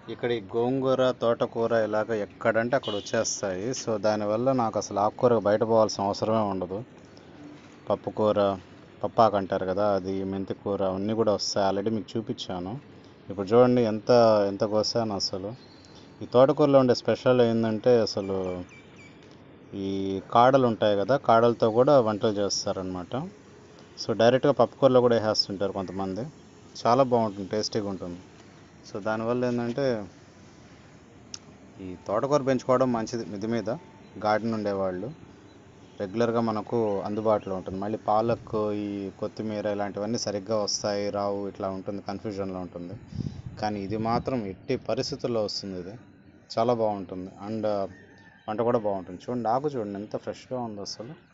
ఇక్కడ ఈ గోంగూర తోటకూర ఇలాగ ఎక్కడంటే అక్కడ వచ్చేస్తాయి సో దానివల్ల నాకు అసలు ఆకుకూర బయట పోవాల్సిన అవసరమే ఉండదు పప్పుకూర పప్పాకు అంటారు కదా అది మెంతి కూర అన్నీ కూడా వస్తాయి ఆల్రెడీ మీకు చూపించాను ఇప్పుడు చూడండి ఎంత ఎంత కోసాను అసలు ఈ తోటకూరలో ఉండే స్పెషల్ ఏంటంటే అసలు ఈ కాడలు ఉంటాయి కదా కాడలతో కూడా వంటలు చేస్తారనమాట సో డైరెక్ట్గా పప్పుకూరలో కూడా వేసేస్తుంటారు కొంతమంది చాలా బాగుంటుంది టేస్టీగా ఉంటుంది సో దానివల్ల ఏంటంటే ఈ తోటకూర పెంచుకోవడం మంచిది మిది మీద గార్డెన్ ఉండేవాళ్ళు రెగ్యులర్గా మనకు అందుబాటులో ఉంటుంది మళ్ళీ పాలక్ ఈ కొత్తిమీర ఇలాంటివన్నీ సరిగ్గా వస్తాయి రావు ఇట్లా ఉంటుంది కన్ఫ్యూజన్లో ఉంటుంది కానీ ఇది మాత్రం ఎట్టి పరిస్థితుల్లో వస్తుంది ఇది చాలా బాగుంటుంది అండ్ వంట కూడా బాగుంటుంది చూడండి ఆకు చూడండి ఎంత ఫ్రెష్గా ఉందో అసలు